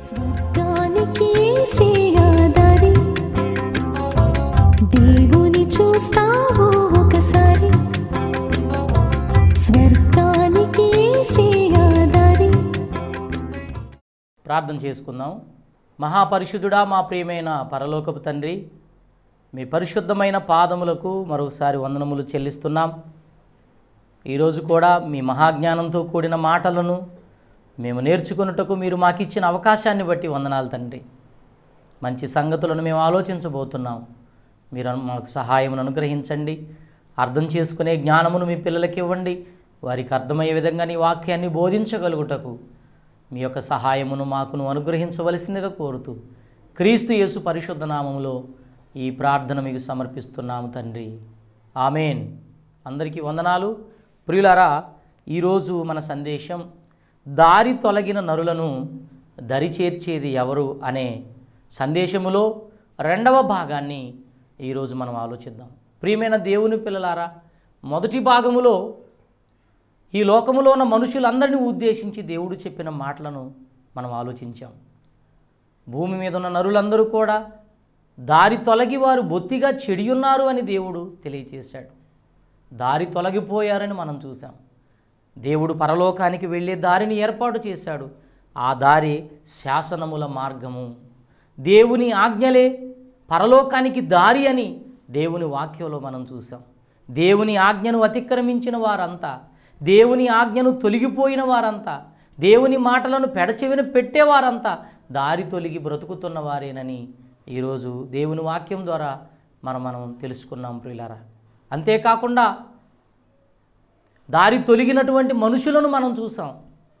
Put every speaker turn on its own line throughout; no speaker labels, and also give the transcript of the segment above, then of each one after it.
స్వర్గానికి దారి దేవుని చూస్తావు ఒకసారి స్వర్గానికి దారి
ప్రార్థన చేసుకుందాం మహాపరిశుద్ధుడా మా ప్రియమైన పరలోకపు తండ్రి మీ పరిశుద్ధమైన పాదములకు మరొకసారి వందనములు చెల్లిస్తున్నాం ఈరోజు కూడా మీ మహాజ్ఞానంతో కూడిన మాటలను మేము నేర్చుకున్నటకు మీరు మాకు ఇచ్చిన అవకాశాన్ని బట్టి వందనాలు తండ్రి మంచి సంగతులను మేము ఆలోచించబోతున్నాం మీరు అను- మాకు సహాయమును అనుగ్రహించండి అర్థం చేసుకునే జ్ఞానమును మీ పిల్లలకి ఇవ్వండి వారికి అర్థమయ్యే విధంగా నీ వాక్యాన్ని బోధించగలుగుటకు మీ యొక్క సహాయమును మాకును అనుగ్రహించవలసిందిగా కోరుతూ క్రీస్తు యేసు పరిశుద్ధ నామములో ఈ ప్రార్థన మీకు సమర్పిస్తున్నాము తండ్రి ఆమెన్ అందరికీ వందనాలు ప్రియులారా ఈరోజు మన సందేశం దారి తొలగిన నరులను దరి చేర్చేది ఎవరు అనే సందేశములో రెండవ భాగాన్ని ఈరోజు మనం ఆలోచిద్దాం ప్రియమైన దేవుని పిల్లలారా మొదటి భాగములో ఈ లోకములో ఉన్న మనుషులందరినీ ఉద్దేశించి దేవుడు చెప్పిన మాటలను మనం ఆలోచించాం భూమి మీద ఉన్న నరులందరూ కూడా దారి తొలగి వారు బొత్తిగా చెడియున్నారు అని దేవుడు తెలియచేశాడు దారి తొలగిపోయారని మనం చూసాం దేవుడు పరలోకానికి వెళ్ళే దారిని ఏర్పాటు చేశాడు ఆ దారి శాసనముల మార్గము దేవుని ఆజ్ఞలే పరలోకానికి దారి అని దేవుని వాక్యంలో మనం చూసాం దేవుని ఆజ్ఞను అతిక్రమించిన వారంతా దేవుని ఆజ్ఞను తొలగిపోయిన వారంతా దేవుని మాటలను పెడచెవిన పెట్టేవారంతా దారి తొలగి బ్రతుకుతున్న వారేనని ఈరోజు దేవుని వాక్యం ద్వారా మనం మనం తెలుసుకున్నాం ప్రియులారా అంతేకాకుండా దారి తొలగినటువంటి మనుషులను మనం చూసాం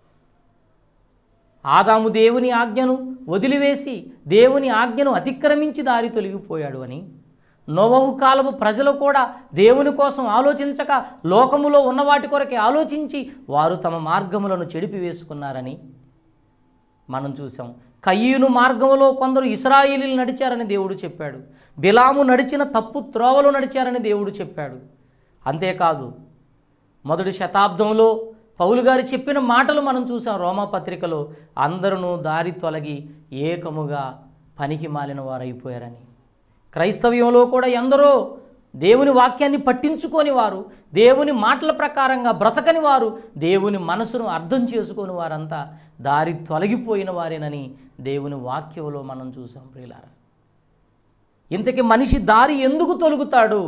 ఆదాము దేవుని ఆజ్ఞను వదిలివేసి దేవుని ఆజ్ఞను అతిక్రమించి దారి తొలగిపోయాడు అని నోవహు కాలపు ప్రజలు కూడా దేవుని కోసం ఆలోచించక లోకములో ఉన్న వాటి కొరకే ఆలోచించి వారు తమ మార్గములను చెడిపి వేసుకున్నారని మనం చూసాం కయ్యూను మార్గములో కొందరు ఇస్రాయేలీలు నడిచారని దేవుడు చెప్పాడు బిలాము నడిచిన తప్పు త్రోవలో నడిచారని దేవుడు చెప్పాడు అంతేకాదు మొదటి శతాబ్దంలో పౌలు గారు చెప్పిన మాటలు మనం చూసాం రోమా పత్రికలో అందరూ దారి తొలగి ఏకముగా పనికి మాలిన వారైపోయారని క్రైస్తవ్యంలో కూడా ఎందరో దేవుని వాక్యాన్ని పట్టించుకొని వారు దేవుని మాటల ప్రకారంగా బ్రతకని వారు దేవుని మనసును అర్థం చేసుకొని వారంతా దారి తొలగిపోయిన వారేనని దేవుని వాక్యంలో మనం చూసాం ప్రియులారా ఇంతకీ మనిషి దారి ఎందుకు తొలుగుతాడు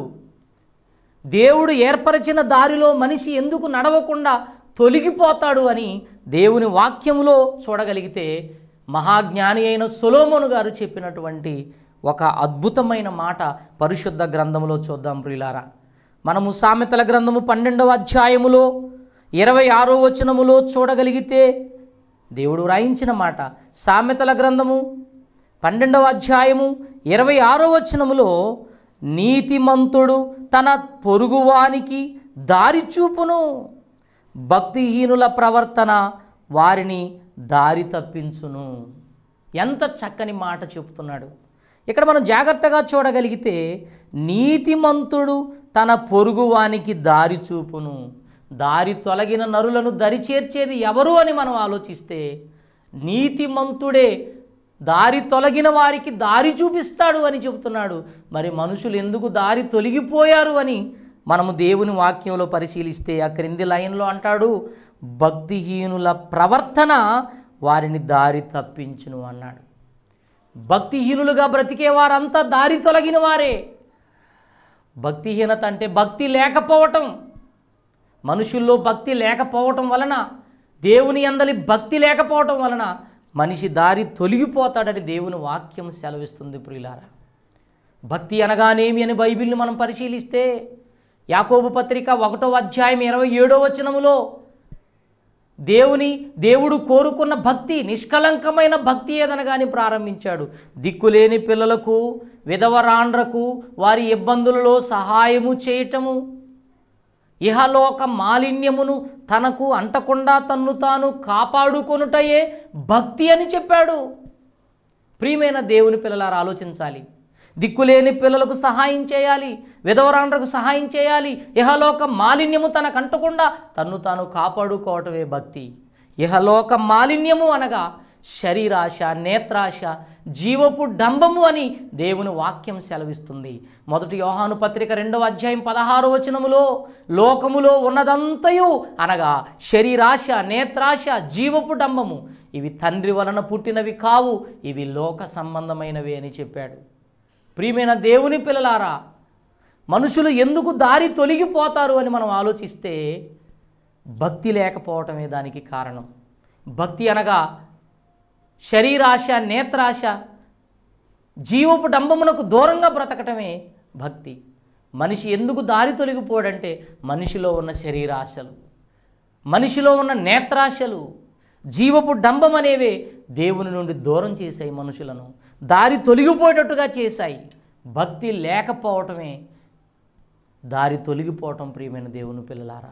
దేవుడు ఏర్పరిచిన దారిలో మనిషి ఎందుకు నడవకుండా తొలగిపోతాడు అని దేవుని వాక్యములో చూడగలిగితే మహాజ్ఞాని అయిన సొలోమోను గారు చెప్పినటువంటి ఒక అద్భుతమైన మాట పరిశుద్ధ గ్రంథములో చూద్దాం ప్రియులారా మనము సామెతల గ్రంథము పన్నెండవ అధ్యాయములో ఇరవై ఆరో వచనములో చూడగలిగితే దేవుడు వ్రాయించిన మాట సామెతల గ్రంథము పన్నెండవ అధ్యాయము ఇరవై ఆరో వచనములో నీతిమంతుడు తన పొరుగువానికి దారి చూపును భక్తిహీనుల ప్రవర్తన వారిని దారి తప్పించును ఎంత చక్కని మాట చెప్తున్నాడు ఇక్కడ మనం జాగ్రత్తగా చూడగలిగితే నీతిమంతుడు తన పొరుగువానికి దారి చూపును దారి తొలగిన నరులను దరి చేర్చేది ఎవరు అని మనం ఆలోచిస్తే నీతిమంతుడే దారి తొలగిన వారికి దారి చూపిస్తాడు అని చెబుతున్నాడు మరి మనుషులు ఎందుకు దారి తొలగిపోయారు అని మనము దేవుని వాక్యంలో పరిశీలిస్తే ఆ క్రింది లైన్లో అంటాడు భక్తిహీనుల ప్రవర్తన వారిని దారి తప్పించును అన్నాడు భక్తిహీనులుగా బ్రతికే వారంతా దారి తొలగిన వారే భక్తిహీనత అంటే భక్తి లేకపోవటం మనుషుల్లో భక్తి లేకపోవటం వలన దేవుని అందలి భక్తి లేకపోవటం వలన మనిషి దారి తొలగిపోతాడని దేవుని వాక్యం సెలవిస్తుంది ప్రియులారా భక్తి అనగానేమి అని బైబిల్ని మనం పరిశీలిస్తే యాకోబు పత్రిక ఒకటో అధ్యాయం ఇరవై ఏడో వచనములో దేవుని దేవుడు కోరుకున్న భక్తి నిష్కలంకమైన భక్తి ఏదనగాని ప్రారంభించాడు దిక్కులేని పిల్లలకు విధవరాండ్రకు వారి ఇబ్బందులలో సహాయము చేయటము ఇహలోక మాలిన్యమును తనకు అంటకుండా తన్ను తాను కాపాడుకొనుటయే భక్తి అని చెప్పాడు ప్రియమైన దేవుని పిల్లలారా ఆలోచించాలి దిక్కులేని పిల్లలకు సహాయం చేయాలి విధవరాండ్రకు సహాయం చేయాలి ఇహలోక మాలిన్యము తనకు అంటకుండా తన్ను తాను కాపాడుకోవటమే భక్తి ఇహలోక మాలిన్యము అనగా శరీరాశ నేత్రాశ జీవపు డంబము అని దేవుని వాక్యం సెలవిస్తుంది మొదటి యోహాను పత్రిక రెండవ అధ్యాయం పదహారు వచనములో లోకములో ఉన్నదంతయు అనగా శరీరాశ నేత్రాశ జీవపు డంబము ఇవి తండ్రి వలన పుట్టినవి కావు ఇవి లోక సంబంధమైనవి అని చెప్పాడు ప్రియమైన దేవుని పిల్లలారా మనుషులు ఎందుకు దారి తొలగిపోతారు అని మనం ఆలోచిస్తే భక్తి లేకపోవటమే దానికి కారణం భక్తి అనగా శరీరాశ నేత్రాశ జీవపు డంబమునకు దూరంగా బ్రతకటమే భక్తి మనిషి ఎందుకు దారి తొలగిపోడంటే మనిషిలో ఉన్న శరీరాశలు మనిషిలో ఉన్న నేత్రాశలు జీవపు డంబం అనేవే దేవుని నుండి దూరం చేశాయి మనుషులను దారి తొలగిపోయేటట్టుగా చేశాయి భక్తి లేకపోవటమే దారి తొలగిపోవటం ప్రియమైన దేవుని పిల్లలారా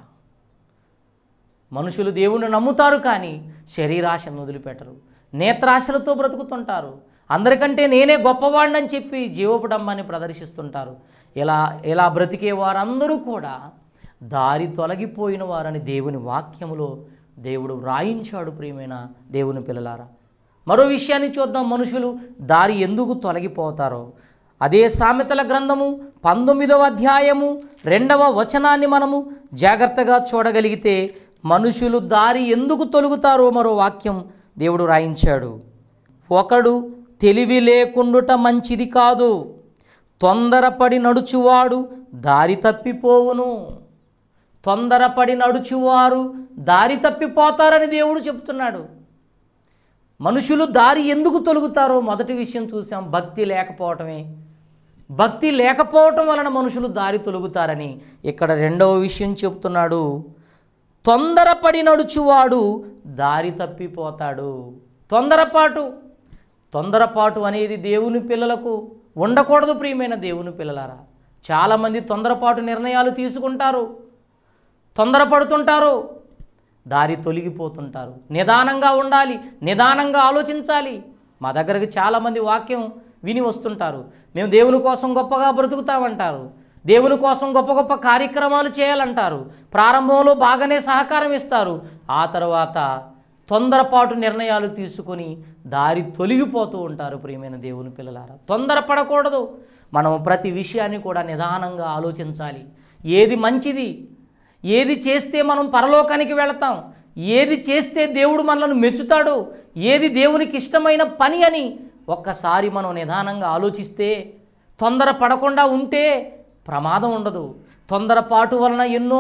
మనుషులు దేవుణ్ణి నమ్ముతారు కానీ శరీరాశను వదిలిపెట్టరు నేత్రాశలతో బ్రతుకుతుంటారు అందరికంటే నేనే గొప్పవాడినని చెప్పి జీవపడంబాన్ని ప్రదర్శిస్తుంటారు ఇలా ఇలా బ్రతికే వారందరూ కూడా దారి తొలగిపోయిన వారని దేవుని వాక్యములో దేవుడు వ్రాయించాడు ప్రియమైన దేవుని పిల్లలారా మరో విషయాన్ని చూద్దాం మనుషులు దారి ఎందుకు తొలగిపోతారో అదే సామెతల గ్రంథము పంతొమ్మిదవ అధ్యాయము రెండవ వచనాన్ని మనము జాగ్రత్తగా చూడగలిగితే మనుషులు దారి ఎందుకు తొలుగుతారో మరో వాక్యం దేవుడు రాయించాడు ఒకడు తెలివి లేకుండుట మంచిది కాదు తొందరపడి నడుచువాడు దారి తప్పిపోవును తొందరపడి నడుచువారు దారి తప్పిపోతారని దేవుడు చెప్తున్నాడు మనుషులు దారి ఎందుకు తొలుగుతారో మొదటి విషయం చూసాం భక్తి లేకపోవటమే భక్తి లేకపోవటం వలన మనుషులు దారి తొలుగుతారని ఇక్కడ రెండవ విషయం చెప్తున్నాడు తొందరపడి నడుచువాడు దారి తప్పిపోతాడు తొందరపాటు తొందరపాటు అనేది దేవుని పిల్లలకు ఉండకూడదు ప్రియమైన దేవుని పిల్లలారా చాలామంది తొందరపాటు నిర్ణయాలు తీసుకుంటారు తొందరపడుతుంటారు దారి తొలగిపోతుంటారు నిదానంగా ఉండాలి నిదానంగా ఆలోచించాలి మా దగ్గరకు చాలామంది వాక్యం విని వస్తుంటారు మేము దేవుని కోసం గొప్పగా బ్రతుకుతామంటారు దేవుని కోసం గొప్ప గొప్ప కార్యక్రమాలు చేయాలంటారు ప్రారంభంలో బాగానే సహకారం ఇస్తారు ఆ తర్వాత తొందరపాటు నిర్ణయాలు తీసుకొని దారి తొలగిపోతూ ఉంటారు ప్రియమైన దేవుని పిల్లలారా తొందరపడకూడదు మనం ప్రతి విషయాన్ని కూడా నిదానంగా ఆలోచించాలి ఏది మంచిది ఏది చేస్తే మనం పరలోకానికి వెళతాం ఏది చేస్తే దేవుడు మనల్ని మెచ్చుతాడు ఏది దేవునికి ఇష్టమైన పని అని ఒక్కసారి మనం నిదానంగా ఆలోచిస్తే తొందర పడకుండా ఉంటే ప్రమాదం ఉండదు తొందరపాటు వలన ఎన్నో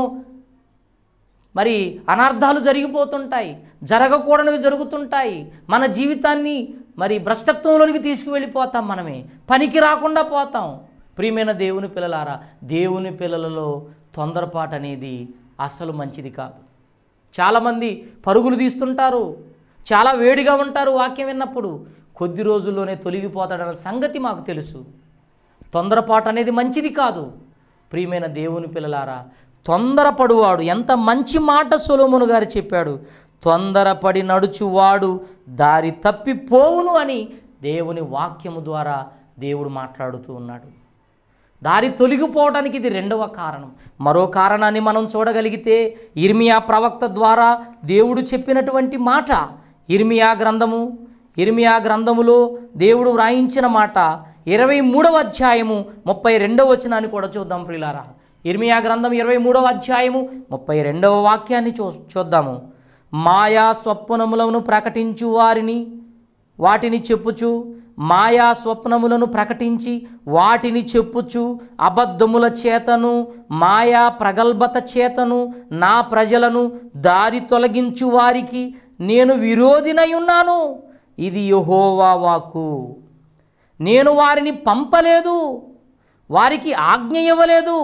మరి అనర్థాలు జరిగిపోతుంటాయి జరగకూడనివి జరుగుతుంటాయి మన జీవితాన్ని మరి భ్రష్టత్వంలోనికి తీసుకువెళ్ళిపోతాం మనమే పనికి రాకుండా పోతాం ప్రియమైన దేవుని పిల్లలారా దేవుని పిల్లలలో తొందరపాటు అనేది అస్సలు మంచిది కాదు చాలామంది పరుగులు తీస్తుంటారు చాలా వేడిగా ఉంటారు వాక్యం విన్నప్పుడు కొద్ది రోజుల్లోనే తొలగిపోతాడన్న సంగతి మాకు తెలుసు తొందరపాటు అనేది మంచిది కాదు ప్రియమైన దేవుని పిల్లలారా తొందరపడువాడు ఎంత మంచి మాట సొలోమును గారు చెప్పాడు తొందరపడి నడుచువాడు దారి తప్పిపోవును అని దేవుని వాక్యము ద్వారా దేవుడు మాట్లాడుతూ ఉన్నాడు దారి తొలగిపోవడానికి ఇది రెండవ కారణం మరో కారణాన్ని మనం చూడగలిగితే ఇర్మియా ప్రవక్త ద్వారా దేవుడు చెప్పినటువంటి మాట ఇర్మియా గ్రంథము ఇర్మియా గ్రంథములో దేవుడు వ్రాయించిన మాట ఇరవై మూడవ అధ్యాయము ముప్పై రెండవ వచనాన్ని కూడా చూద్దాం ప్రియులారా ఇర్మియా గ్రంథం ఇరవై మూడవ అధ్యాయము ముప్పై రెండవ వాక్యాన్ని చూ చూద్దాము మాయా స్వప్నములను ప్రకటించు వారిని వాటిని చెప్పుచు మాయా స్వప్నములను ప్రకటించి వాటిని చెప్పుచు అబద్ధముల చేతను మాయా ప్రగల్భత చేతను నా ప్రజలను దారి తొలగించు వారికి నేను విరోధినై ఉన్నాను ఇది యెహోవా వాక్కు నేను వారిని పంపలేదు వారికి ఆజ్ఞ ఇవ్వలేదు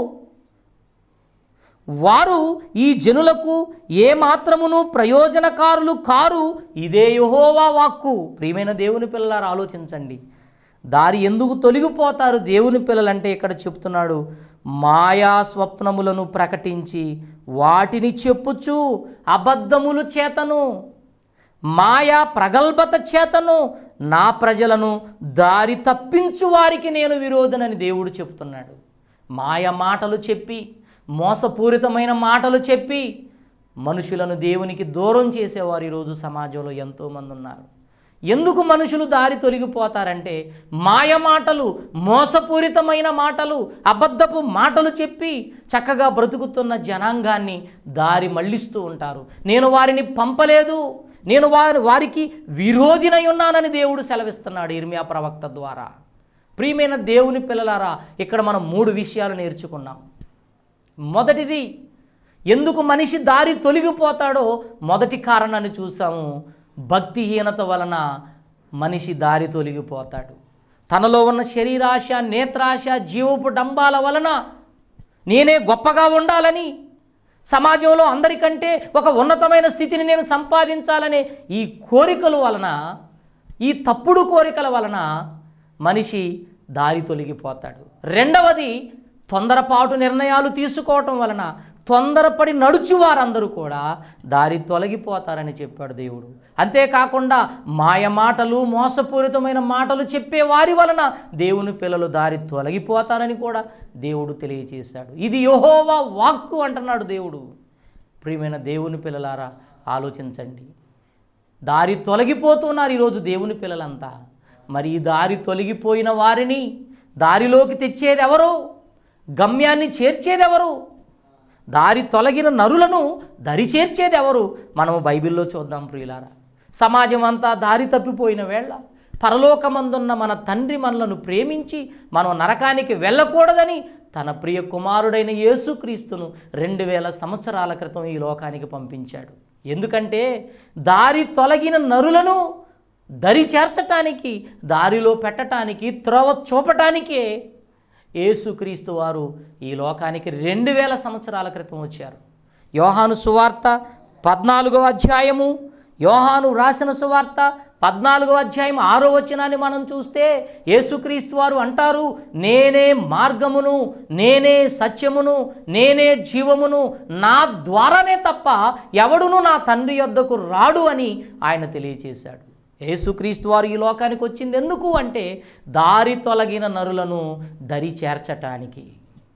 వారు ఈ జనులకు ఏ మాత్రమును ప్రయోజనకారులు కారు ఇదే యెహోవా వాక్కు ప్రియమైన దేవుని పిల్లలారు ఆలోచించండి దారి ఎందుకు తొలగిపోతారు దేవుని పిల్లలంటే ఇక్కడ చెప్తున్నాడు మాయా స్వప్నములను ప్రకటించి వాటిని చెప్పుచు అబద్ధములు చేతను మాయా ప్రగల్భత చేతను నా ప్రజలను దారి తప్పించు వారికి నేను విరోధనని దేవుడు చెప్తున్నాడు మాయ మాటలు చెప్పి మోసపూరితమైన మాటలు చెప్పి మనుషులను దేవునికి దూరం చేసేవారు ఈరోజు సమాజంలో ఎంతోమంది ఉన్నారు ఎందుకు మనుషులు దారి తొలగిపోతారంటే మాయ మాటలు మోసపూరితమైన మాటలు అబద్ధపు మాటలు చెప్పి చక్కగా బ్రతుకుతున్న జనాంగాన్ని దారి మళ్ళిస్తూ ఉంటారు నేను వారిని పంపలేదు నేను వారి వారికి విరోధినై ఉన్నానని దేవుడు సెలవిస్తున్నాడు ఇర్మియా ప్రవక్త ద్వారా ప్రియమైన దేవుని పిల్లలారా ఇక్కడ మనం మూడు విషయాలు నేర్చుకున్నాం మొదటిది ఎందుకు మనిషి దారి తొలగిపోతాడో మొదటి కారణాన్ని చూసాము భక్తిహీనత వలన మనిషి దారి తొలగిపోతాడు తనలో ఉన్న శరీరాశ నేత్రాశ జీవపు డంబాల వలన నేనే గొప్పగా ఉండాలని సమాజంలో అందరికంటే ఒక ఉన్నతమైన స్థితిని నేను సంపాదించాలనే ఈ కోరికల వలన ఈ తప్పుడు కోరికల వలన మనిషి దారి తొలగిపోతాడు రెండవది తొందరపాటు నిర్ణయాలు తీసుకోవటం వలన తొందరపడి నడుచు వారందరూ కూడా దారి తొలగిపోతారని చెప్పాడు దేవుడు అంతేకాకుండా మాయ మాటలు మోసపూరితమైన మాటలు చెప్పే వారి వలన దేవుని పిల్లలు దారి తొలగిపోతారని కూడా దేవుడు తెలియచేశాడు ఇది యెహోవా వాక్కు అంటున్నాడు దేవుడు ప్రియమైన దేవుని పిల్లలారా ఆలోచించండి దారి తొలగిపోతున్నారు ఈరోజు దేవుని పిల్లలంతా మరి ఈ దారి తొలగిపోయిన వారిని దారిలోకి తెచ్చేది ఎవరు గమ్యాన్ని చేర్చేది ఎవరు దారి తొలగిన నరులను దరి చేర్చేది ఎవరు మనము బైబిల్లో చూద్దాం ప్రియులారా సమాజం అంతా దారి తప్పిపోయిన వేళ పరలోకమందున్న మన తండ్రి మనలను ప్రేమించి మనం నరకానికి వెళ్ళకూడదని తన ప్రియ కుమారుడైన యేసుక్రీస్తును రెండు వేల సంవత్సరాల క్రితం ఈ లోకానికి పంపించాడు ఎందుకంటే దారి తొలగిన నరులను దరి చేర్చటానికి దారిలో పెట్టటానికి త్రోవ చూపటానికే యేసుక్రీస్తు వారు ఈ లోకానికి రెండు వేల సంవత్సరాల క్రితం వచ్చారు యోహాను సువార్త పద్నాలుగో అధ్యాయము యోహాను రాసిన సువార్త పద్నాలుగో అధ్యాయం ఆరో వచనాన్ని మనం చూస్తే యేసుక్రీస్తు వారు అంటారు నేనే మార్గమును నేనే సత్యమును నేనే జీవమును నా ద్వారానే తప్ప ఎవడును నా తండ్రి యొద్దకు రాడు అని ఆయన తెలియచేశాడు యేసుక్రీస్తు వారు ఈ లోకానికి వచ్చింది ఎందుకు అంటే దారి తొలగిన నరులను దరి చేర్చటానికి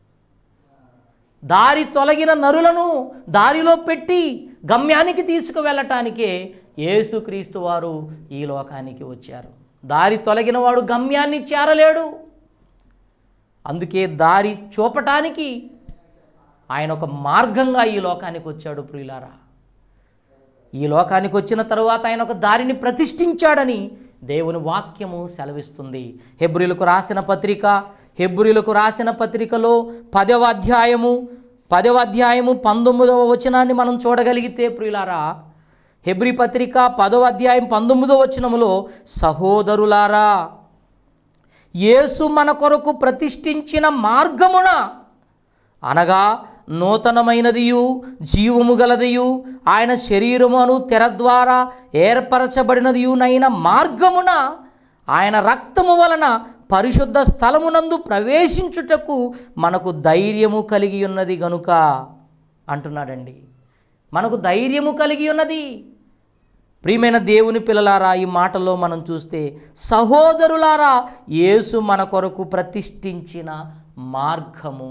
దారి తొలగిన నరులను దారిలో పెట్టి గమ్యానికి తీసుకువెళ్ళటానికే యేసుక్రీస్తు వారు ఈ లోకానికి వచ్చారు దారి తొలగిన వాడు గమ్యాన్ని చేరలేడు అందుకే దారి చూపటానికి ఆయన ఒక మార్గంగా ఈ లోకానికి వచ్చాడు ప్రియులారా ఈ లోకానికి వచ్చిన తరువాత ఆయన ఒక దారిని ప్రతిష్ఠించాడని దేవుని వాక్యము సెలవిస్తుంది హెబ్రిలకు రాసిన పత్రిక హెబ్రిలకు రాసిన పత్రికలో పదవ అధ్యాయము పదవ అధ్యాయము పంతొమ్మిదవ వచనాన్ని మనం చూడగలిగితే ప్రియులారా హెబ్రి పత్రిక పదవ అధ్యాయం పంతొమ్మిదవ వచనములో సహోదరులారా యేసు మన కొరకు ప్రతిష్ఠించిన మార్గమున అనగా నూతనమైనదియు జీవము గలదియు ఆయన శరీరమును తెర ద్వారా ఏర్పరచబడినదియునైన మార్గమున ఆయన రక్తము వలన పరిశుద్ధ స్థలమునందు ప్రవేశించుటకు మనకు ధైర్యము కలిగి ఉన్నది గనుక అంటున్నాడండి మనకు ధైర్యము కలిగి ఉన్నది ప్రియమైన దేవుని పిల్లలారా ఈ మాటలో మనం చూస్తే సహోదరులారా యేసు మన కొరకు ప్రతిష్ఠించిన మార్గము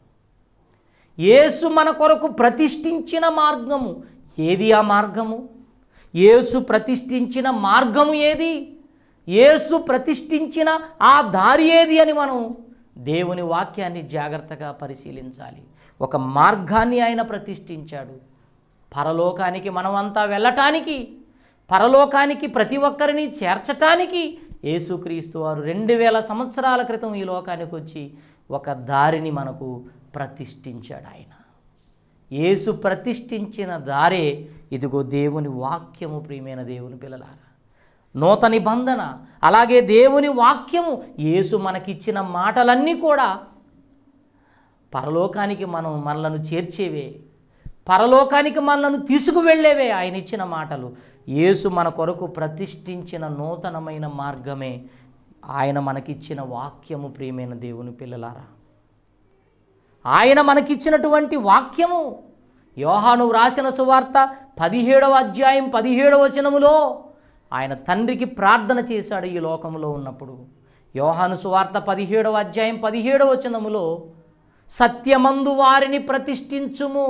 యేసు మన కొరకు ప్రతిష్ఠించిన మార్గము ఏది ఆ మార్గము యేసు ప్రతిష్ఠించిన మార్గము ఏది యేసు ప్రతిష్ఠించిన ఆ దారి ఏది అని మనం దేవుని వాక్యాన్ని జాగ్రత్తగా పరిశీలించాలి ఒక మార్గాన్ని ఆయన ప్రతిష్ఠించాడు పరలోకానికి మనమంతా వెళ్ళటానికి పరలోకానికి ప్రతి ఒక్కరిని చేర్చటానికి యేసుక్రీస్తు వారు రెండు వేల సంవత్సరాల క్రితం ఈ లోకానికి వచ్చి ఒక దారిని మనకు ప్రతిష్ఠించాడు ఆయన యేసు ప్రతిష్ఠించిన దారే ఇదిగో దేవుని వాక్యము ప్రియమైన దేవుని పిల్లలారా నూతన నిబంధన అలాగే దేవుని వాక్యము యేసు మనకిచ్చిన మాటలన్నీ కూడా పరలోకానికి మనం మనలను చేర్చేవే పరలోకానికి మనలను తీసుకువెళ్ళేవే ఆయన ఇచ్చిన మాటలు యేసు మన కొరకు ప్రతిష్ఠించిన నూతనమైన మార్గమే ఆయన మనకిచ్చిన వాక్యము ప్రియమైన దేవుని పిల్లలారా ఆయన మనకిచ్చినటువంటి వాక్యము యోహాను వ్రాసిన సువార్త పదిహేడవ అధ్యాయం పదిహేడవ వచనములో ఆయన తండ్రికి ప్రార్థన చేశాడు ఈ లోకంలో ఉన్నప్పుడు యోహాను సువార్త పదిహేడవ అధ్యాయం పదిహేడవ వచనములో సత్యమందు వారిని ప్రతిష్ఠించుము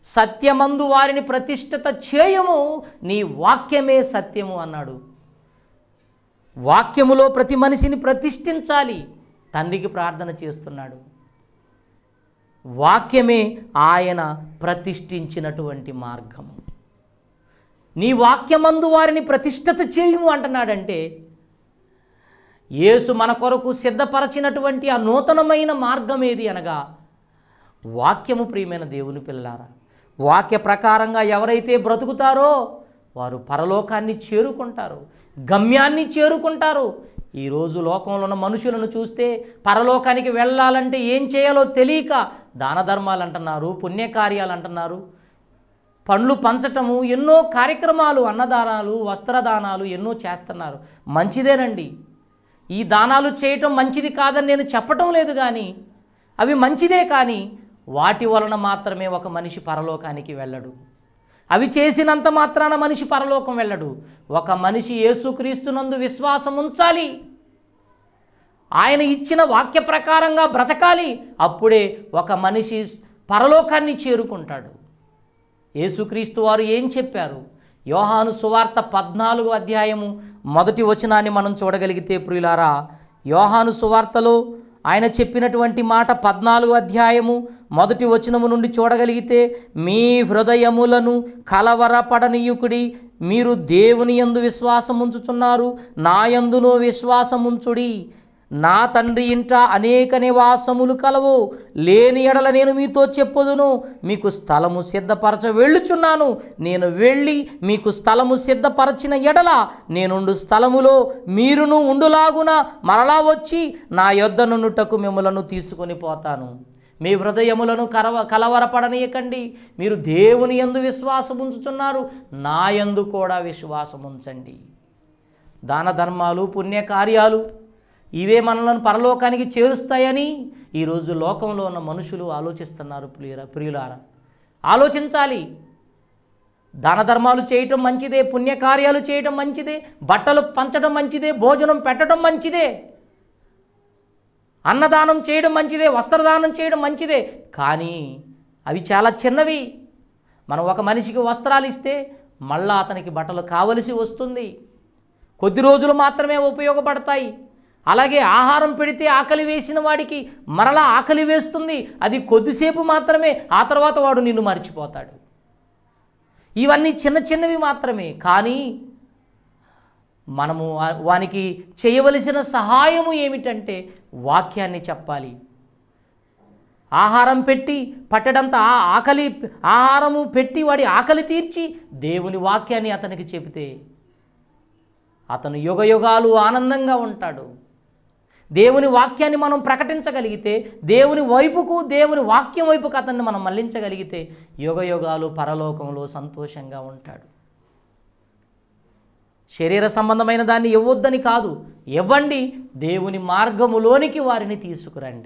సత్యమందు వారిని ప్రతిష్ఠిత చేయము నీ వాక్యమే సత్యము అన్నాడు వాక్యములో ప్రతి మనిషిని ప్రతిష్ఠించాలి తండ్రికి ప్రార్థన చేస్తున్నాడు వాక్యమే ఆయన ప్రతిష్ఠించినటువంటి మార్గము నీ వాక్యమందు వారిని ప్రతిష్ఠత చేయుము అంటున్నాడంటే యేసు మన కొరకు సిద్ధపరచినటువంటి ఆ నూతనమైన మార్గం ఏది అనగా వాక్యము ప్రియమైన దేవుని పిల్లారా వాక్య ప్రకారంగా ఎవరైతే బ్రతుకుతారో వారు పరలోకాన్ని చేరుకుంటారు గమ్యాన్ని చేరుకుంటారు ఈరోజు లోకంలో ఉన్న మనుషులను చూస్తే పరలోకానికి వెళ్ళాలంటే ఏం చేయాలో తెలియక దాన ధర్మాలు అంటున్నారు పుణ్యకార్యాలు అంటున్నారు పండ్లు పంచటము ఎన్నో కార్యక్రమాలు అన్నదానాలు వస్త్రదానాలు ఎన్నో చేస్తున్నారు మంచిదేనండి ఈ దానాలు చేయటం మంచిది కాదని నేను చెప్పటం లేదు కానీ అవి మంచిదే కానీ వాటి వలన మాత్రమే ఒక మనిషి పరలోకానికి వెళ్ళడు అవి చేసినంత మాత్రాన మనిషి పరలోకం వెళ్ళడు ఒక మనిషి యేసుక్రీస్తునందు విశ్వాసం ఉంచాలి ఆయన ఇచ్చిన వాక్య ప్రకారంగా బ్రతకాలి అప్పుడే ఒక మనిషి పరలోకాన్ని చేరుకుంటాడు యేసుక్రీస్తు వారు ఏం చెప్పారు యోహాను సువార్త పద్నాలుగు అధ్యాయము మొదటి వచనాన్ని మనం చూడగలిగితే ప్రియులారా యోహాను సువార్తలో ఆయన చెప్పినటువంటి మాట పద్నాలుగు అధ్యాయము మొదటి వచనము నుండి చూడగలిగితే మీ హృదయములను కలవరపడనీయుకుడి మీరు దేవుని యందు విశ్వాసం ఉంచుచున్నారు నా యందునో విశ్వాసం ఉంచుడి నా తండ్రి ఇంట అనేక నివాసములు కలవు లేని ఎడల నేను మీతో చెప్పుదును మీకు స్థలము సిద్ధపరచ వెళ్ళుచున్నాను నేను వెళ్ళి మీకు స్థలము సిద్ధపరచిన ఎడల నేనుండు స్థలములో మీరును ఉండులాగున మరలా వచ్చి నా యొద్ద నుండుటకు మిమ్మలను తీసుకొని పోతాను మీ హృదయములను కరవ కలవరపడనీయకండి మీరు దేవుని యందు విశ్వాసం ఉంచుచున్నారు నా యందు కూడా విశ్వాసం ఉంచండి దాన ధర్మాలు పుణ్యకార్యాలు ఇవే మనలను పరలోకానికి చేరుస్తాయని ఈరోజు లోకంలో ఉన్న మనుషులు ఆలోచిస్తున్నారు ప్రియుల ప్రియులారా ఆలోచించాలి దాన ధర్మాలు చేయటం మంచిదే పుణ్యకార్యాలు చేయటం మంచిదే బట్టలు పంచడం మంచిదే భోజనం పెట్టడం మంచిదే అన్నదానం చేయడం మంచిదే వస్త్రదానం చేయడం మంచిదే కానీ అవి చాలా చిన్నవి మనం ఒక మనిషికి వస్త్రాలు ఇస్తే మళ్ళా అతనికి బట్టలు కావలసి వస్తుంది కొద్ది రోజులు మాత్రమే ఉపయోగపడతాయి అలాగే ఆహారం పెడితే ఆకలి వేసిన వాడికి మరలా ఆకలి వేస్తుంది అది కొద్దిసేపు మాత్రమే ఆ తర్వాత వాడు నిన్ను మర్చిపోతాడు ఇవన్నీ చిన్న చిన్నవి మాత్రమే కానీ మనము వా- వానికి చేయవలసిన సహాయము ఏమిటంటే వాక్యాన్ని చెప్పాలి ఆహారం పెట్టి పట్టడంత ఆ ఆకలి ఆహారము పెట్టి వాడి ఆకలి తీర్చి దేవుని వాక్యాన్ని అతనికి చెబితే అతను యుగయుగాలు ఆనందంగా ఉంటాడు దేవుని వాక్యాన్ని మనం ప్రకటించగలిగితే దేవుని వైపుకు దేవుని వాక్యం వైపుకు అతన్ని మనం మళ్ళించగలిగితే యుగయుగాలు పరలోకంలో సంతోషంగా ఉంటాడు శరీర సంబంధమైన దాన్ని ఇవ్వొద్దని కాదు ఇవ్వండి దేవుని మార్గములోనికి వారిని తీసుకురండి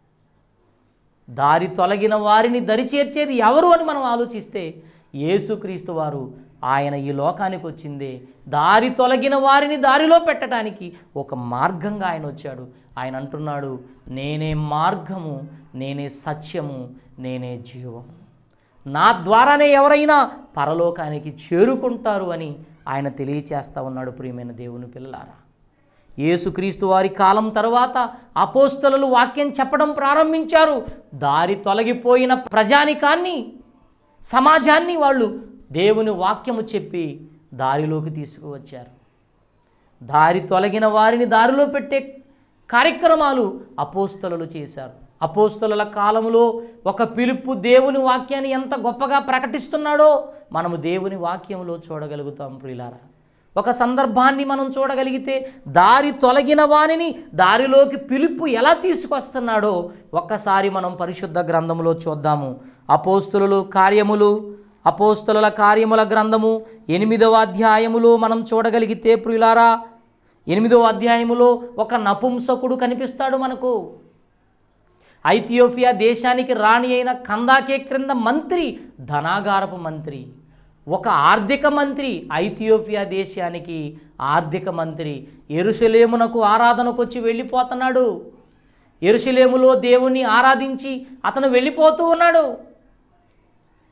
దారి తొలగిన వారిని దరి చేర్చేది ఎవరు అని మనం ఆలోచిస్తే యేసుక్రీస్తు వారు ఆయన ఈ లోకానికి వచ్చిందే దారి తొలగిన వారిని దారిలో పెట్టడానికి ఒక మార్గంగా ఆయన వచ్చాడు ఆయన అంటున్నాడు నేనే మార్గము నేనే సత్యము నేనే జీవము నా ద్వారానే ఎవరైనా పరలోకానికి చేరుకుంటారు అని ఆయన తెలియచేస్తా ఉన్నాడు ప్రియమైన దేవుని పిల్లారా యేసుక్రీస్తు వారి కాలం తర్వాత అపోస్తలు వాక్యం చెప్పడం ప్రారంభించారు దారి తొలగిపోయిన ప్రజానికాన్ని సమాజాన్ని వాళ్ళు దేవుని వాక్యము చెప్పి దారిలోకి తీసుకువచ్చారు దారి తొలగిన వారిని దారిలో పెట్టే కార్యక్రమాలు అపోస్తలు చేశారు అపోస్తలుల కాలంలో ఒక పిలుపు దేవుని వాక్యాన్ని ఎంత గొప్పగా ప్రకటిస్తున్నాడో మనము దేవుని వాక్యంలో చూడగలుగుతాం ప్రియులారా ఒక సందర్భాన్ని మనం చూడగలిగితే దారి తొలగిన వానిని దారిలోకి పిలుపు ఎలా తీసుకొస్తున్నాడో ఒక్కసారి మనం పరిశుద్ధ గ్రంథంలో చూద్దాము అపోస్తులు కార్యములు అపోస్తుల కార్యముల గ్రంథము ఎనిమిదవ అధ్యాయములో మనం చూడగలిగితే ప్రియులారా ఎనిమిదవ అధ్యాయములో ఒక నపుంసకుడు కనిపిస్తాడు మనకు ఐథియోపియా దేశానికి రాణి అయిన కందాకే క్రింద మంత్రి ధనాగారపు మంత్రి ఒక ఆర్థిక మంత్రి ఐథియోపియా దేశానికి ఆర్థిక మంత్రి ఎరుసలేమునకు ఆరాధనకు వచ్చి వెళ్ళిపోతున్నాడు ఎరుసలేములో దేవుణ్ణి ఆరాధించి అతను వెళ్ళిపోతూ ఉన్నాడు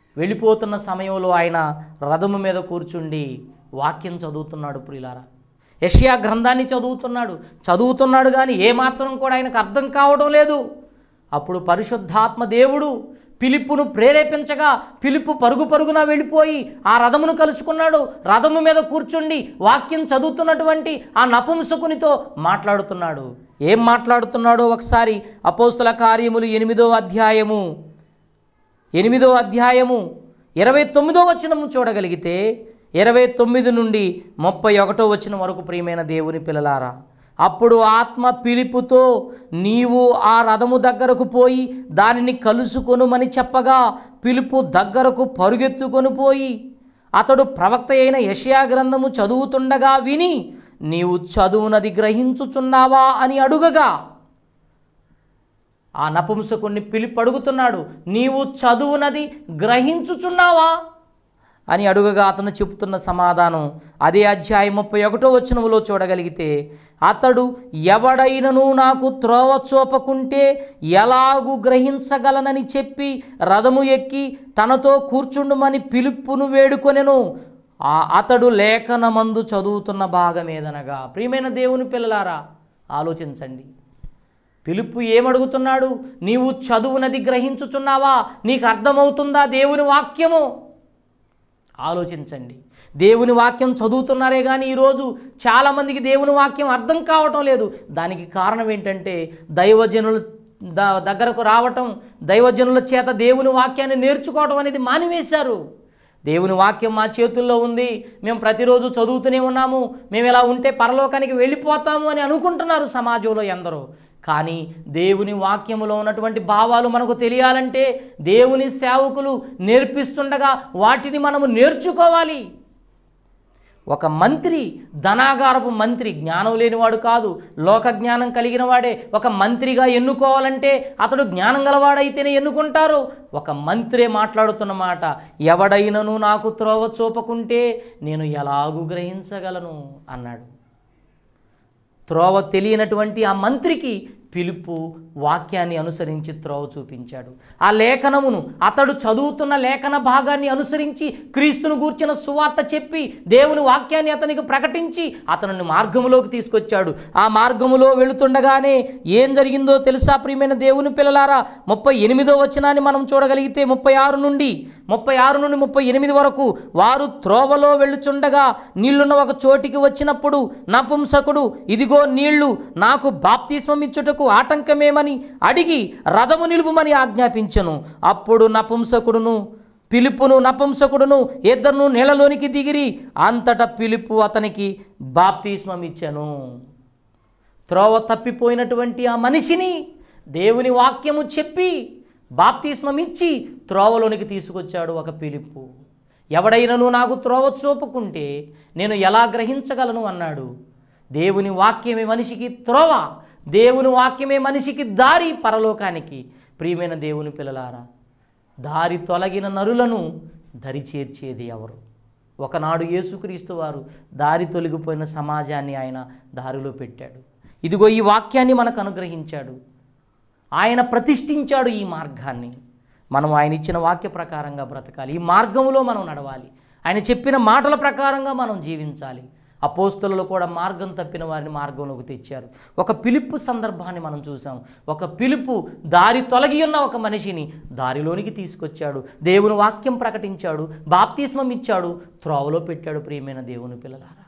వెళ్ళిపోతున్న సమయంలో ఆయన రథము మీద కూర్చుండి వాక్యం చదువుతున్నాడు ప్రియులారా యషియా గ్రంథాన్ని చదువుతున్నాడు చదువుతున్నాడు కానీ ఏమాత్రం కూడా ఆయనకు అర్థం కావడం లేదు అప్పుడు పరిశుద్ధాత్మ దేవుడు పిలుపును ప్రేరేపించగా పిలుపు పరుగు పరుగున వెళ్ళిపోయి ఆ రథమును కలుసుకున్నాడు రథము మీద కూర్చుండి వాక్యం చదువుతున్నటువంటి ఆ నపుంసకునితో మాట్లాడుతున్నాడు ఏం మాట్లాడుతున్నాడో ఒకసారి అపోస్తుల కార్యములు ఎనిమిదో అధ్యాయము ఎనిమిదో అధ్యాయము ఇరవై తొమ్మిదో వచనము చూడగలిగితే ఇరవై తొమ్మిది నుండి ముప్పై ఒకటో వచనం వరకు ప్రియమైన దేవుని పిల్లలారా అప్పుడు ఆత్మ పిలుపుతో నీవు ఆ రథము దగ్గరకు పోయి దానిని కలుసుకొనుమని చెప్పగా పిలుపు దగ్గరకు పరుగెత్తుకొని పోయి అతడు ప్రవక్త అయిన యషయా గ్రంథము చదువుతుండగా విని నీవు చదువునది గ్రహించుచున్నావా అని అడుగగా ఆ నపుంసకుణ్ణి పిలిపి అడుగుతున్నాడు నీవు చదువునది గ్రహించుచున్నావా అని అడుగగా అతను చెబుతున్న సమాధానం అదే అధ్యాయం ముప్పై ఒకటో వచనములో చూడగలిగితే అతడు ఎవడైనను నాకు త్రోవ చూపకుంటే ఎలాగు గ్రహించగలనని చెప్పి రథము ఎక్కి తనతో కూర్చుండుమని పిలుపును వేడుకొనెను ఆ అతడు లేఖనమందు చదువుతున్న భాగమేదనగా ప్రియమైన దేవుని పిల్లలారా ఆలోచించండి పిలుపు ఏమడుగుతున్నాడు నీవు చదువునది గ్రహించుచున్నావా నీకు అర్థమవుతుందా దేవుని వాక్యము ఆలోచించండి దేవుని వాక్యం చదువుతున్నారే కానీ ఈరోజు చాలామందికి దేవుని వాక్యం అర్థం కావటం లేదు దానికి కారణం ఏంటంటే దైవజనుల ద- దగ్గరకు రావటం దైవజనుల చేత దేవుని వాక్యాన్ని నేర్చుకోవటం అనేది మానివేశారు దేవుని వాక్యం మా చేతుల్లో ఉంది మేము ప్రతిరోజు చదువుతూనే ఉన్నాము మేము ఇలా ఉంటే పరలోకానికి వెళ్ళిపోతాము అని అనుకుంటున్నారు సమాజంలో ఎందరో కానీ దేవుని వాక్యములో ఉన్నటువంటి భావాలు మనకు తెలియాలంటే దేవుని సేవకులు నేర్పిస్తుండగా వాటిని మనము నేర్చుకోవాలి ఒక మంత్రి ధనాగారపు మంత్రి జ్ఞానం లేనివాడు కాదు లోక జ్ఞానం కలిగిన వాడే ఒక మంత్రిగా ఎన్నుకోవాలంటే అతడు జ్ఞానం గలవాడైతేనే ఎన్నుకుంటారు ఒక మంత్రే మాట్లాడుతున్న మాట ఎవడైనను నాకు త్రోవ చూపకుంటే నేను ఎలాగూ గ్రహించగలను అన్నాడు త్రోవ తెలియనటువంటి ఆ మంత్రికి పిలుపు వాక్యాన్ని అనుసరించి త్రోవ చూపించాడు ఆ లేఖనమును అతడు చదువుతున్న లేఖన భాగాన్ని అనుసరించి క్రీస్తును గూర్చిన సువార్త చెప్పి దేవుని వాక్యాన్ని అతనికి ప్రకటించి అతనిని మార్గములోకి తీసుకొచ్చాడు ఆ మార్గములో వెళుతుండగానే ఏం జరిగిందో తెలుసా ప్రియమైన దేవుని పిల్లలారా ముప్పై ఎనిమిదో వచనాన్ని మనం చూడగలిగితే ముప్పై ఆరు నుండి ముప్పై ఆరు నుండి ముప్పై ఎనిమిది వరకు వారు త్రోవలో వెళ్ళుచుండగా నీళ్లున్న ఒక చోటికి వచ్చినప్పుడు నపుంసకుడు ఇదిగో నీళ్లు నాకు బాప్తిస్మం ఇచ్చుటకు ఆటంకమేమని అడిగి రథము నిలుపుమని ఆజ్ఞాపించను అప్పుడు నపుంసకుడును పిలుపును నపుంసకుడును ఇద్దరును నీళ్ళలోనికి దిగిరి అంతట పిలుపు అతనికి బాప్తిస్మం ఇచ్చెను త్రోవ తప్పిపోయినటువంటి ఆ మనిషిని దేవుని వాక్యము చెప్పి బాప్తిస్మం ఇచ్చి త్రోవలోనికి తీసుకొచ్చాడు ఒక పిలుపు ఎవడైనను నాకు త్రోవ చూపుకుంటే నేను ఎలా గ్రహించగలను అన్నాడు దేవుని వాక్యమే మనిషికి త్రోవ దేవుని వాక్యమే మనిషికి దారి పరలోకానికి ప్రియమైన దేవుని పిల్లలారా దారి తొలగిన నరులను దరి చేర్చేది ఎవరు ఒకనాడు యేసుక్రీస్తు వారు దారి తొలగిపోయిన సమాజాన్ని ఆయన దారిలో పెట్టాడు ఇదిగో ఈ వాక్యాన్ని మనకు అనుగ్రహించాడు ఆయన ప్రతిష్ఠించాడు ఈ మార్గాన్ని మనం ఆయన ఇచ్చిన వాక్య ప్రకారంగా బ్రతకాలి ఈ మార్గంలో మనం నడవాలి ఆయన చెప్పిన మాటల ప్రకారంగా మనం జీవించాలి అపోస్తులలో కూడా మార్గం తప్పిన వారిని మార్గంలోకి తెచ్చారు ఒక పిలుపు సందర్భాన్ని మనం చూసాం ఒక పిలుపు దారి తొలగి ఉన్న ఒక మనిషిని దారిలోనికి తీసుకొచ్చాడు దేవుని వాక్యం ప్రకటించాడు బాప్తిస్మం ఇచ్చాడు త్రోవలో పెట్టాడు ప్రియమైన దేవుని పిల్లలారా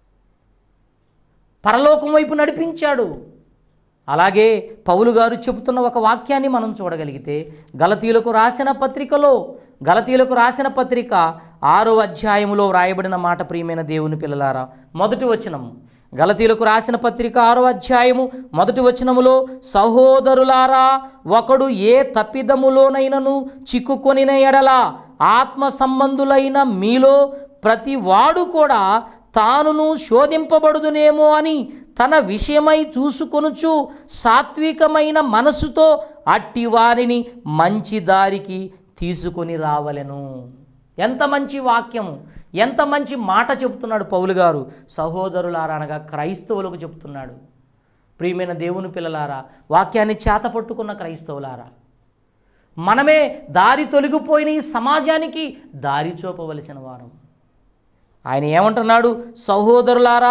పరలోకం వైపు నడిపించాడు అలాగే పౌలు గారు చెబుతున్న ఒక వాక్యాన్ని మనం చూడగలిగితే గలతీలకు రాసిన పత్రికలో గలతీలకు రాసిన పత్రిక ఆరో అధ్యాయములో వ్రాయబడిన మాట ప్రియమైన దేవుని పిల్లలారా మొదటి వచనము గలతీలకు రాసిన పత్రిక ఆరో అధ్యాయము మొదటి వచనములో సహోదరులారా ఒకడు ఏ తప్పిదములోనైనను చిక్కుకొనిన ఎడల ఆత్మ సంబంధులైన మీలో ప్రతి వాడు కూడా తానును శోధింపబడుదునేమో అని తన విషయమై చూసుకొనుచు సాత్వికమైన మనసుతో అట్టి వారిని మంచి దారికి తీసుకొని రావలెను ఎంత మంచి వాక్యము ఎంత మంచి మాట చెప్తున్నాడు పౌలు గారు సహోదరులారా అనగా క్రైస్తవులకు చెప్తున్నాడు ప్రియమైన దేవుని పిల్లలారా వాక్యాన్ని చేతపట్టుకున్న క్రైస్తవులారా మనమే దారి తొలగిపోయిన ఈ సమాజానికి దారి చూపవలసిన వారం ఆయన ఏమంటున్నాడు సహోదరులారా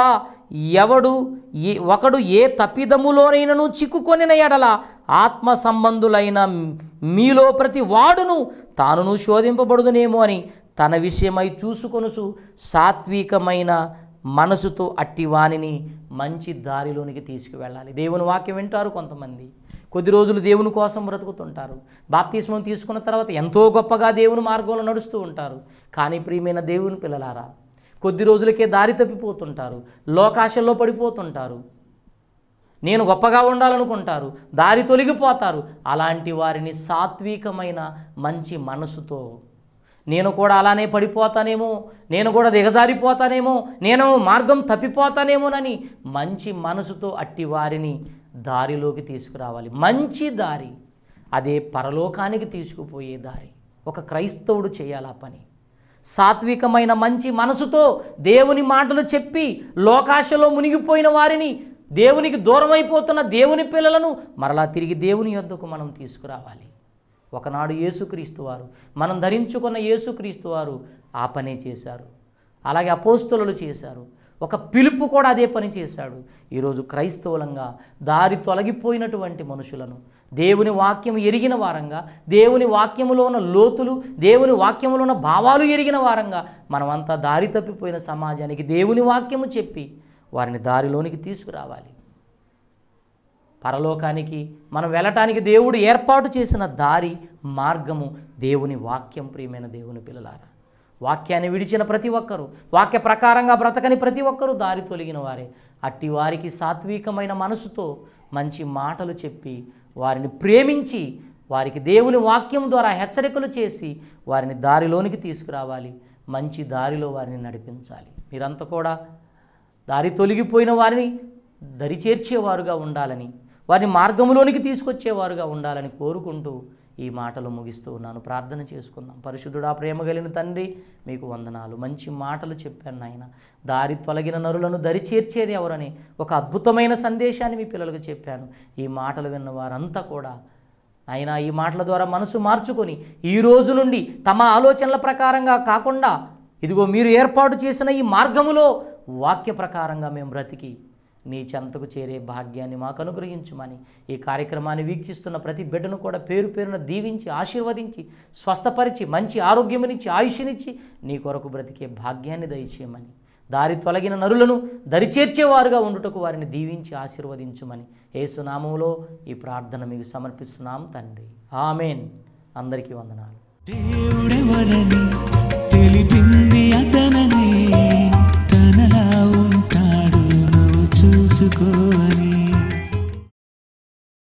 ఎవడు ఏ ఒకడు ఏ తప్పిదములోనైనను చిక్కుకొనిన ఎడల ఆత్మ సంబంధులైన మీలో ప్రతి వాడును తానును శోధింపబడుదునేమో అని తన విషయమై చూసుకొనుచు సాత్వికమైన మనసుతో అట్టి వానిని మంచి దారిలోనికి తీసుకువెళ్ళాలి దేవుని వాక్యం వింటారు కొంతమంది కొద్ది రోజులు దేవుని కోసం బ్రతుకుతుంటారు బాప్తిస్మం తీసుకున్న తర్వాత ఎంతో గొప్పగా దేవుని మార్గంలో నడుస్తూ ఉంటారు కానీ ప్రియమైన దేవుని పిల్లలారా కొద్ది రోజులకే దారి తప్పిపోతుంటారు లోకాశల్లో పడిపోతుంటారు నేను గొప్పగా ఉండాలనుకుంటారు దారి తొలగిపోతారు అలాంటి వారిని సాత్వికమైన మంచి మనసుతో నేను కూడా అలానే పడిపోతానేమో నేను కూడా దిగజారిపోతానేమో నేను మార్గం తప్పిపోతానేమోనని మంచి మనసుతో అట్టి వారిని దారిలోకి తీసుకురావాలి మంచి దారి అదే పరలోకానికి తీసుకుపోయే దారి ఒక క్రైస్తవుడు చేయాలి ఆ పని సాత్వికమైన మంచి మనసుతో దేవుని మాటలు చెప్పి లోకాశలో మునిగిపోయిన వారిని దేవునికి దూరమైపోతున్న దేవుని పిల్లలను మరలా తిరిగి దేవుని యొద్దకు మనం తీసుకురావాలి ఒకనాడు యేసుక్రీస్తు వారు మనం ధరించుకున్న యేసుక్రీస్తు వారు ఆ పనే చేశారు అలాగే అపోస్తులు చేశారు ఒక పిలుపు కూడా అదే పని చేశాడు ఈరోజు క్రైస్తవులంగా దారి తొలగిపోయినటువంటి మనుషులను దేవుని వాక్యం ఎరిగిన వారంగా దేవుని వాక్యములో ఉన్న లోతులు దేవుని వాక్యములో ఉన్న భావాలు ఎరిగిన వారంగా మనమంతా దారి తప్పిపోయిన సమాజానికి దేవుని వాక్యము చెప్పి వారిని దారిలోనికి తీసుకురావాలి పరలోకానికి మనం వెళ్ళటానికి దేవుడు ఏర్పాటు చేసిన దారి మార్గము దేవుని వాక్యం ప్రియమైన దేవుని పిల్లలారా వాక్యాన్ని విడిచిన ప్రతి ఒక్కరూ వాక్య ప్రకారంగా బ్రతకని ప్రతి ఒక్కరూ దారి తొలగిన వారే అట్టి వారికి సాత్వికమైన మనసుతో మంచి మాటలు చెప్పి వారిని ప్రేమించి వారికి దేవుని వాక్యం ద్వారా హెచ్చరికలు చేసి వారిని దారిలోనికి తీసుకురావాలి మంచి దారిలో వారిని నడిపించాలి మీరంతా కూడా దారి తొలగిపోయిన వారిని దరి చేర్చేవారుగా ఉండాలని వారిని మార్గంలోనికి తీసుకొచ్చేవారుగా ఉండాలని కోరుకుంటూ ఈ మాటలు ముగిస్తూ ఉన్నాను ప్రార్థన చేసుకుందాం పరిశుద్ధుడా ప్రేమ కలిగిన తండ్రి మీకు వందనాలు మంచి మాటలు చెప్పాను నాయన దారి తొలగిన నరులను దరి చేర్చేది ఎవరని ఒక అద్భుతమైన సందేశాన్ని మీ పిల్లలకు చెప్పాను ఈ మాటలు విన్న వారంతా కూడా అయినా ఈ మాటల ద్వారా మనసు మార్చుకొని ఈ రోజు నుండి తమ ఆలోచనల ప్రకారంగా కాకుండా ఇదిగో మీరు ఏర్పాటు చేసిన ఈ మార్గములో వాక్య ప్రకారంగా మేము బ్రతికి నీ చెంతకు చేరే భాగ్యాన్ని మాకు అనుగ్రహించుమని ఈ కార్యక్రమాన్ని వీక్షిస్తున్న ప్రతి బిడ్డను కూడా పేరు పేరున దీవించి ఆశీర్వదించి స్వస్థపరిచి మంచి ఆరోగ్యమునిచ్చి ఆయుష్నిచ్చి నీ కొరకు బ్రతికే భాగ్యాన్ని దయచేయమని దారి తొలగిన నరులను దరిచేర్చేవారుగా ఉండుటకు వారిని దీవించి ఆశీర్వదించుమని ఏసునామంలో ఈ ప్రార్థన మీకు సమర్పిస్తున్నాం తండ్రి ఆమెన్ అందరికీ వందనాలు
దేవుడెవరని తెలిపింది అతనని తనలా ఉంటాడు నువ్వు చూసుకోని